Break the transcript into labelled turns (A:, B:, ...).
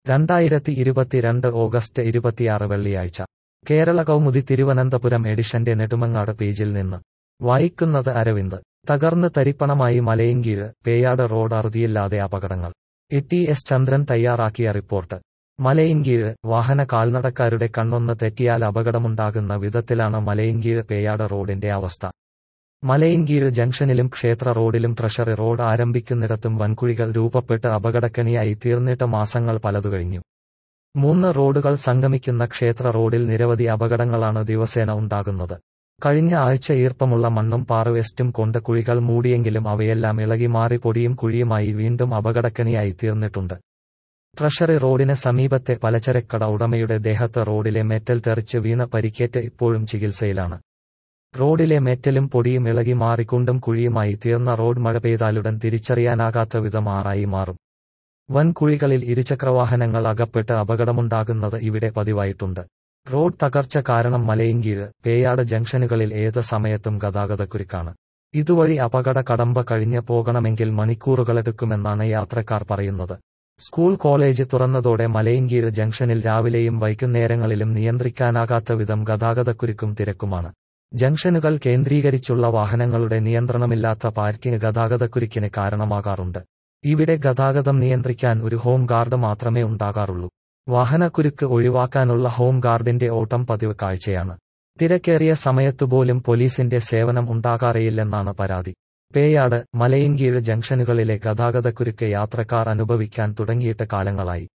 A: രണ്ടായിരത്തി ഇരുപത്തിരണ്ട് ഓഗസ്റ്റ് ഇരുപത്തിയാറ് വെള്ളിയാഴ്ച കേരള കൗമുദി തിരുവനന്തപുരം എഡിഷന്റെ നെടുമങ്ങാട് പേജിൽ നിന്ന് വായിക്കുന്നത് അരവിന്ദ് തകർന്ന് തരിപ്പണമായി മലയങ്കീഴ് പേയാട് റോഡ് അറുതിയില്ലാതെ അപകടങ്ങൾ എ ടി എസ് ചന്ദ്രൻ തയ്യാറാക്കിയ റിപ്പോർട്ട് മലയങ്കീഴ് വാഹന കാൽനടക്കാരുടെ കണ്ണൊന്ന് തെറ്റിയാൽ അപകടമുണ്ടാകുന്ന വിധത്തിലാണ് മലയങ്കീഴ് പേയാട് റോഡിന്റെ അവസ്ഥ മലയങ്കീഴ് ജംഗ്ഷനിലും ക്ഷേത്ര റോഡിലും ട്രഷറി റോഡ് ആരംഭിക്കുന്നിടത്തും വൻകുഴികൾ രൂപപ്പെട്ട് അപകടക്കണിയായി തീർന്നിട്ട് മാസങ്ങൾ പലതു കഴിഞ്ഞു മൂന്ന് റോഡുകൾ സംഗമിക്കുന്ന ക്ഷേത്ര റോഡിൽ നിരവധി അപകടങ്ങളാണ് ദിവസേന ഉണ്ടാകുന്നത് കഴിഞ്ഞ ആഴ്ച ഈർപ്പമുള്ള മണ്ണും പാറവേസ്റ്റും കൊണ്ട് കുഴികൾ മൂടിയെങ്കിലും അവയെല്ലാം ഇളകി മാറി പൊടിയും കുഴിയുമായി വീണ്ടും അപകടക്കണിയായി തീർന്നിട്ടുണ്ട് ട്രഷറി റോഡിന് സമീപത്തെ പലചരക്കട ഉടമയുടെ ദേഹത്ത് റോഡിലെ മെറ്റൽ തെറിച്ച് വീണ പരിക്കേറ്റ് ഇപ്പോഴും ചികിത്സയിലാണ് റോഡിലെ മെറ്റലും പൊടിയും ഇളകി മാറിക്കൊണ്ടും കുഴിയുമായി തീർന്ന റോഡ് മഴ പെയ്താലുടൻ തിരിച്ചറിയാനാകാത്ത വിധം ആറായി മാറും വൻ കുഴികളിൽ ഇരുചക്രവാഹനങ്ങൾ അകപ്പെട്ട് അപകടമുണ്ടാകുന്നത് ഇവിടെ പതിവായിട്ടുണ്ട് റോഡ് തകർച്ച കാരണം മലയങ്കീഴ് പേയാട് ജംഗ്ഷനുകളിൽ ഏത് സമയത്തും ഗതാഗതക്കുരുക്കാണ് ഇതുവഴി അപകട കടമ്പ കഴിഞ്ഞ് പോകണമെങ്കിൽ മണിക്കൂറുകളെടുക്കുമെന്നാണ് യാത്രക്കാർ പറയുന്നത് സ്കൂൾ കോളേജ് തുറന്നതോടെ മലയങ്കീഴ് ജംഗ്ഷനിൽ രാവിലെയും വൈകുന്നേരങ്ങളിലും നിയന്ത്രിക്കാനാകാത്ത വിധം ഗതാഗതക്കുരുക്കും തിരക്കുമാണ് ജംഗ്ഷനുകൾ കേന്ദ്രീകരിച്ചുള്ള വാഹനങ്ങളുടെ നിയന്ത്രണമില്ലാത്ത പാർക്കിംഗ് ഗതാഗതക്കുരുക്കിന് കാരണമാകാറുണ്ട് ഇവിടെ ഗതാഗതം നിയന്ത്രിക്കാൻ ഒരു ഹോം ഗാർഡ് മാത്രമേ ഉണ്ടാകാറുള്ളൂ വാഹനക്കുരുക്ക് ഒഴിവാക്കാനുള്ള ഹോം ഗാർഡിന്റെ ഓട്ടം പതിവ് കാഴ്ചയാണ് തിരക്കേറിയ സമയത്തുപോലും പോലീസിന്റെ സേവനം ഉണ്ടാകാറേയില്ലെന്നാണ് പരാതി പേയാട് മലയങ്കീഴ് ജംഗ്ഷനുകളിലെ ഗതാഗതക്കുരുക്ക് യാത്രക്കാർ അനുഭവിക്കാൻ തുടങ്ങിയിട്ട് കാലങ്ങളായി